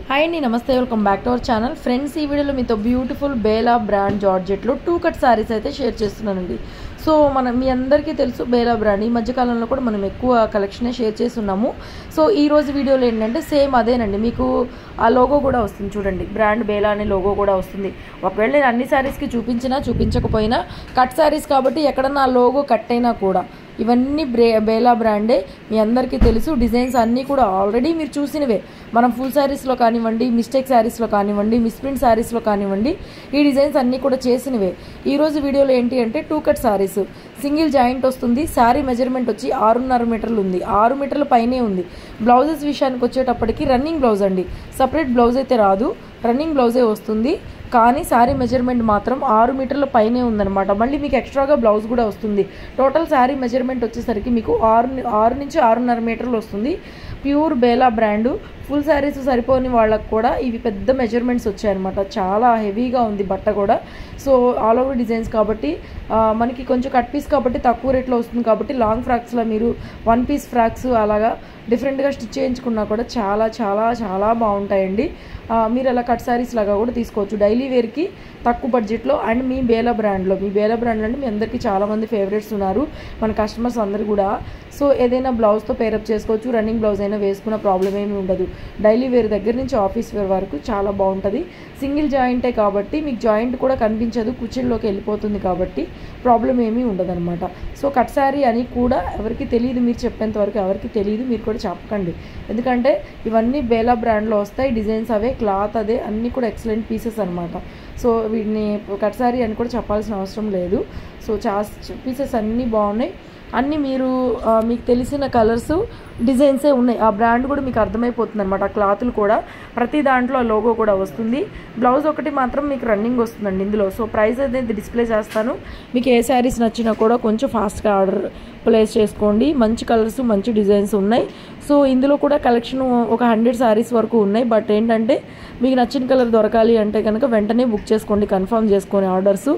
hi అండి నమస్తే welcome back to our channel friends ఈ వీడియోలో మీతో బ్యూటిఫుల్ బేలా బ్రాండ్ జార్జెట్లో టూ కట్ శారీస్ అయితే షేర్ చేస్తున్నానండి సో మన మీ అందరికీ తెలుసు బేలా బ్రాండ్ ఈ మధ్యకాలంలో కూడా మనం ఎక్కువ కలెక్షనే షేర్ చేస్తున్నాము సో ఈ రోజు వీడియోలో ఏంటంటే సేమ్ అదేనండి మీకు ఆ లోగో కూడా వస్తుంది చూడండి బ్రాండ్ బేలా అనే లోగో కూడా వస్తుంది ఒకవేళ నేను అన్ని శారీస్కి చూపించినా చూపించకపోయినా కట్ శారీస్ కాబట్టి ఎక్కడన్నా ఆ లోగో కట్ అయినా కూడా ఇవన్నీ బ్రే బేలా బ్రాండే మీ అందరికీ తెలుసు డిజైన్స్ అన్నీ కూడా ఆల్రెడీ మీరు చూసినవే మనం ఫుల్ శారీస్లో కానివ్వండి మిస్టేక్ శారీస్లో కానివ్వండి మిస్ప్రింట్ శారీస్లో కానివ్వండి ఈ డిజైన్స్ అన్నీ కూడా చేసినవే ఈరోజు వీడియోలో ఏంటి అంటే two cut saris single joint వస్తుంది శారీ మెజర్మెంట్ వచ్చి ఆరున్నర మీటర్లు ఉంది ఆరు మీటర్ల పైనే ఉంది బ్లౌజెస్ విషయానికి వచ్చేటప్పటికి రన్నింగ్ బ్లౌజ్ అండి సపరేట్ బ్లౌజ్ అయితే రాదు రన్నింగ్ బ్లౌజే వస్తుంది కానీ శారీ మెజర్మెంట్ మాత్రం ఆరు మీటర్ల పైనే ఉందన్నమాట మళ్ళీ మీకు ఎక్స్ట్రాగా బ్లౌజ్ కూడా వస్తుంది టోటల్ శారీ మెజర్మెంట్ వచ్చేసరికి మీకు ఆరు ఆరు నుంచి ఆరున్నర మీటర్లు వస్తుంది pure Bela brand full saris సరిపోని వాళ్ళకు కూడా ఇవి పెద్ద మెజర్మెంట్స్ వచ్చాయన్నమాట చాలా హెవీగా ఉంది బట్ట కూడా సో ఆల్ ఓవర్ డిజైన్స్ కాబట్టి ఆ, మనకి కొంచెం కట్ పీస్ కాబట్టి తక్కువ రేట్లో వస్తుంది కాబట్టి లాంగ్ ఫ్రాక్స్లో మీరు వన్ పీస్ ఫ్రాక్స్ అలాగా డిఫరెంట్గా స్టిచ్ చేయించుకున్నా కూడా చాలా చాలా చాలా బాగుంటాయండి ఆ, మీరు అలా కట్ శారీస్ లాగా కూడా తీసుకోవచ్చు డైలీ వేర్కి తక్కువ బడ్జెట్లో అండ్ మీ బేలా బ్రాండ్లో మీ బేలా బ్రాండ్ అంటే మీ అందరికీ చాలామంది ఫేవరెట్స్ ఉన్నారు మన కస్టమర్స్ అందరు కూడా సో ఏదైనా బ్లౌజ్తో పేరప్ చేసుకోవచ్చు రన్నింగ్ బ్లౌజ్ అయినా వేసుకున్న ప్రాబ్లం ఏమీ ఉండదు డైలీ వేర్ దగ్గర నుంచి ఆఫీస్ వేర్ వరకు చాలా బాగుంటుంది సింగిల్ జాయింటే కాబట్టి మీకు జాయింట్ కూడా కనిపించదు కుర్చీల్లోకి వెళ్ళిపోతుంది కాబట్టి ప్రాబ్లం ఏమీ ఉండదన్నమాట సో కట్ శారీ అని కూడా ఎవరికి తెలియదు మీరు చెప్పేంత వరకు ఎవరికి తెలియదు మీరు కూడా చెప్పకండి ఎందుకంటే ఇవన్నీ బేలా బ్రాండ్లో వస్తాయి డిజైన్స్ అవే క్లాత్ అదే అన్నీ కూడా ఎక్సలెంట్ పీసెస్ అనమాట సో వీటిని కట్ శారీ అని కూడా చెప్పాల్సిన అవసరం లేదు సో చా పీసెస్ అన్నీ బాగున్నాయి అన్నీ మీరు ఆ, మీకు తెలిసిన కలర్స్ డిజైన్సే ఉన్నాయి ఆ బ్రాండ్ కూడా మీకు అర్థమైపోతుంది అనమాట ఆ క్లాతులు కూడా ప్రతి దాంట్లో ఆ లోగో కూడా వస్తుంది బ్లౌజ్ ఒకటి మాత్రం మీకు రన్నింగ్ వస్తుందండి ఇందులో సో ప్రైస్ అనేది డిస్ప్లే చేస్తాను మీకు ఏ శారీస్ నచ్చినా కూడా కొంచెం ఫాస్ట్గా ఆర్డర్ ప్లేస్ చేసుకోండి మంచి కలర్స్ మంచి డిజైన్స్ ఉన్నాయి సో ఇందులో కూడా కలెక్షన్ ఒక హండ్రెడ్ శారీస్ వరకు ఉన్నాయి బట్ ఏంటంటే మీకు నచ్చిన కలర్ దొరకాలి అంటే కనుక వెంటనే బుక్ చేసుకోండి కన్ఫర్మ్ చేసుకొని ఆర్డర్స్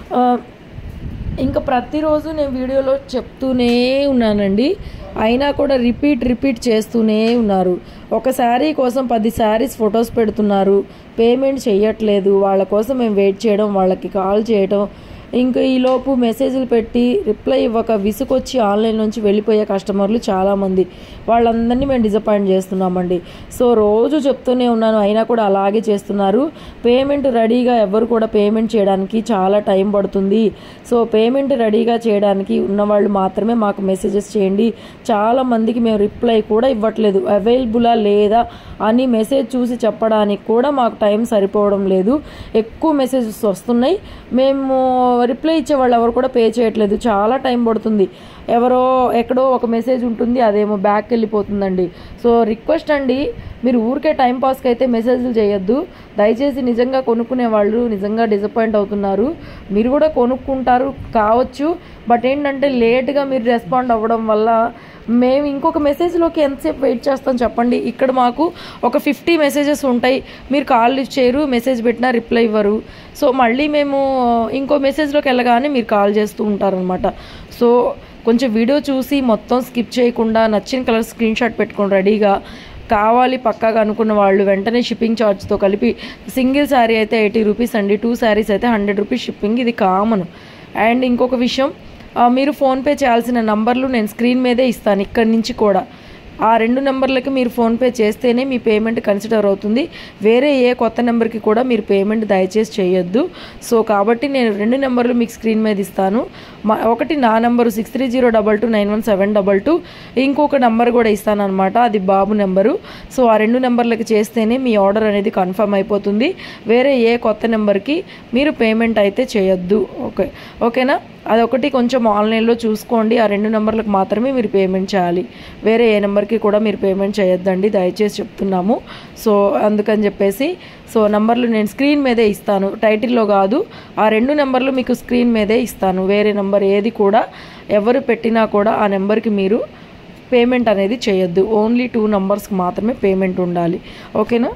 ఇంకా ప్రతిరోజు నేను వీడియోలో చెప్తూనే ఉన్నానండి అయినా కూడా రిపీట్ రిపీట్ చేస్తూనే ఉన్నారు ఒక శారీ కోసం పది శారీస్ ఫొటోస్ పెడుతున్నారు పేమెంట్ చేయట్లేదు వాళ్ళ కోసం మేము వెయిట్ చేయడం వాళ్ళకి కాల్ చేయడం ఇంకా ఈలోపు మెసేజ్లు పెట్టి రిప్లై ఇవ్వక విసుకొచ్చి ఆన్లైన్ నుంచి వెళ్ళిపోయే కస్టమర్లు చాలామంది వాళ్ళందరినీ మేము డిసప్పాయింట్ చేస్తున్నామండి సో రోజు చెప్తూనే ఉన్నాను అయినా కూడా అలాగే చేస్తున్నారు పేమెంట్ రెడీగా ఎవరు కూడా పేమెంట్ చేయడానికి చాలా టైం పడుతుంది సో పేమెంట్ రెడీగా చేయడానికి ఉన్నవాళ్ళు మాత్రమే మాకు మెసేజెస్ చేయండి చాలా మందికి మేము రిప్లై కూడా ఇవ్వట్లేదు అవైలబులా లేదా అని మెసేజ్ చూసి చెప్పడానికి కూడా మాకు టైం సరిపోవడం లేదు ఎక్కువ మెసేజెస్ వస్తున్నాయి మేము రిప్లై ఇచ్చే వాళ్ళు ఎవరు కూడా పే చేయట్లేదు చాలా టైం పడుతుంది ఎవరో ఎక్కడో ఒక మెసేజ్ ఉంటుంది అదేమో బ్యాక్ వెళ్ళిపోతుందండి సో రిక్వెస్ట్ అండి మీరు ఊరికే టైం పాస్కి అయితే మెసేజ్లు చేయొద్దు దయచేసి నిజంగా కొనుక్కునే వాళ్ళు నిజంగా డిసప్పాయింట్ అవుతున్నారు మీరు కూడా కొనుక్కుంటారు కావచ్చు బట్ ఏంటంటే లేట్గా మీరు రెస్పాండ్ అవ్వడం వల్ల మేము ఇంకొక మెసేజ్లోకి ఎంతసేపు వెయిట్ చేస్తాం చెప్పండి ఇక్కడ మాకు ఒక ఫిఫ్టీ మెసేజెస్ ఉంటాయి మీరు కాల్ లిఫ్ట్ చేయరు మెసేజ్ పెట్టినా రిప్లై ఇవ్వరు సో మళ్ళీ మేము ఇంకో మెసేజ్లోకి వెళ్ళగానే మీరు కాల్ చేస్తూ ఉంటారనమాట సో కొంచెం వీడియో చూసి మొత్తం స్కిప్ చేయకుండా నచ్చిన కలర్ స్క్రీన్ షాట్ పెట్టుకొని రెడీగా కావాలి పక్కాగా అనుకున్న వాళ్ళు వెంటనే షిప్పింగ్ ఛార్జ్తో కలిపి సింగిల్ శారీ అయితే ఎయిటీ రూపీస్ అండి టూ శారీస్ అయితే హండ్రెడ్ రూపీస్ షిప్పింగ్ ఇది కామన్ అండ్ ఇంకొక విషయం ఆ, మీరు ఫోన్పే చేయాల్సిన నంబర్లు నేను స్క్రీన్ మీదే ఇస్తాను ఇక్కడి నుంచి కూడా ఆ రెండు నెంబర్లకి మీరు ఫోన్పే చేస్తేనే మీ పేమెంట్ కన్సిడర్ అవుతుంది వేరే ఏ కొత్త నెంబర్కి కూడా మీరు పేమెంట్ దయచేసి చేయొద్దు సో కాబట్టి నేను రెండు నెంబర్లు మీకు స్క్రీన్ మీద ఇస్తాను మా ఒకటి నా number six three zero double two nine one seven double two ఇంకొక నెంబర్ కూడా ఇస్తాను అనమాట అది బాబు నెంబరు సో ఆ రెండు నెంబర్లకి చేస్తేనే మీ ఆర్డర్ అనేది కన్ఫర్మ్ అయిపోతుంది వేరే ఏ కొత్త నెంబర్కి మీరు పేమెంట్ అయితే చేయొద్దు ఓకే ఓకేనా అదొకటి కొంచెం ఆన్లైన్లో చూసుకోండి ఆ రెండు నెంబర్లకు మాత్రమే మీరు పేమెంట్ చేయాలి వేరే ఏ నెంబర్కి కూడా మీరు పేమెంట్ చేయొద్దండి దయచేసి చెప్తున్నాము సో అందుకని చెప్పేసి సో నంబర్లు నేను స్క్రీన్ మీదే ఇస్తాను టైటిల్లో కాదు ఆ రెండు నెంబర్లు మీకు స్క్రీన్ మీదే ఇస్తాను వేరే నెంబర్ ఏది కూడా ఎవరు పెట్టినా కూడా ఆ నెంబర్కి మీరు పేమెంట్ అనేది చేయొద్దు ఓన్లీ టూ నంబర్స్కి మాత్రమే పేమెంట్ ఉండాలి ఓకేనా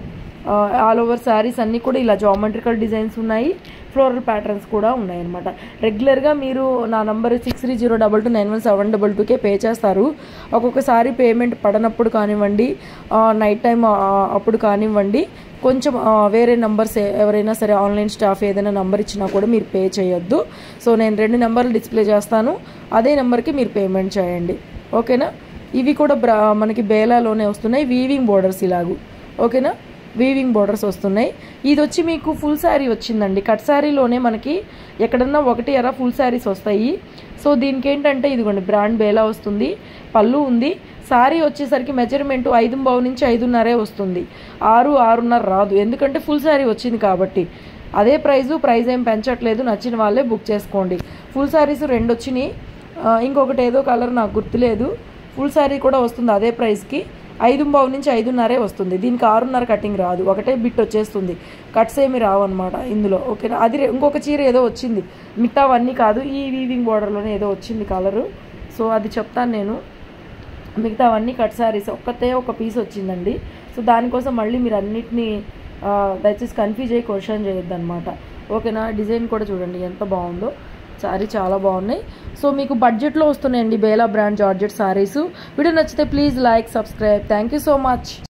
ఆల్ ఓవర్ శారీస్ అన్నీ కూడా ఇలా జామెట్రికల్ డిజైన్స్ ఉన్నాయి ఫ్లోరల్ ప్యాటర్న్స్ కూడా ఉన్నాయి అనమాట రెగ్యులర్గా మీరు నా number six three zero double two nine one seven double టూకే పే చేస్తారు ఒక్కొక్కసారి పేమెంట్ పడనప్పుడు కానివ్వండి నైట్ టైం అప్పుడు కానివ్వండి కొంచెం ఆ, వేరే నంబర్స్ ఎవరైనా సరే ఆన్లైన్ స్టాఫ్ ఏదైనా నంబర్ ఇచ్చినా కూడా మీరు పే చేయొద్దు సో నేను రెండు నెంబర్లు డిస్ప్లే చేస్తాను అదే నెంబర్కి మీరు పేమెంట్ చేయండి ఓకేనా ఇవి కూడా బ్రా మనకి బేలాలోనే వస్తున్నాయి వీవింగ్ బోర్డర్స్ ఇలాగు ఓకేనా వీవింగ్ బోర్డర్స్ వస్తున్నాయి ఇది వచ్చి మీకు ఫుల్ శారీ వచ్చిందండి కట్ శారీలోనే మనకి ఎక్కడన్నా ఒకటి అరా ఫుల్ శారీస్ వస్తాయి సో దీనికి ఏంటంటే ఇదిగోండి బ్రాండ్ బేలా వస్తుంది పళ్ళు ఉంది శారీ వచ్చేసరికి మెజర్మెంట్ ఐదు బావు నుంచి ఐదున్నరే వస్తుంది ఆరు ఆరున్నర రాదు ఎందుకంటే ఫుల్ శారీ వచ్చింది కాబట్టి అదే ప్రైజు ప్రైజ్ ఏం పెంచట్లేదు నచ్చిన వాళ్ళే బుక్ చేసుకోండి ఫుల్ శారీస్ రెండు వచ్చినాయి ఆ, ఇంకొకటి ఏదో కలర్ నాకు గుర్తులేదు ఫుల్ శారీ కూడా వస్తుంది అదే ప్రైస్కి ఐదు బావు నుంచి ఐదున్నరే వస్తుంది దీనికి ఆరున్నర కటింగ్ రాదు ఒకటే బిట్ వచ్చేస్తుంది కట్స్ ఏమి రావు అనమాట ఇందులో ఓకేనా అది రే- ఇంకొక చీర ఏదో వచ్చింది మిగతావన్నీ కాదు ఈ వీవింగ్ బార్డర్లోనే ఏదో వచ్చింది కలరు సో అది చెప్తాను నేను మిగతావన్నీ కట్ శారీస్ ఒక్కతే ఒక పీస్ వచ్చిందండి సో దానికోసం మళ్ళీ మీరు అన్నిటినీ ఆ, దయచేసి కన్ఫ్యూజ్ అయ్యి క్వశ్చన్ చేయొద్దు అనమాట ఓకేనా డిజైన్ కూడా చూడండి ఎంత బాగుందో సారీ చాలా బాగున్నాయి సో మీకు బడ్జెట్లో వస్తున్నాయండి Bela brand georgette saris video నచ్చితే please like subscribe thank you so much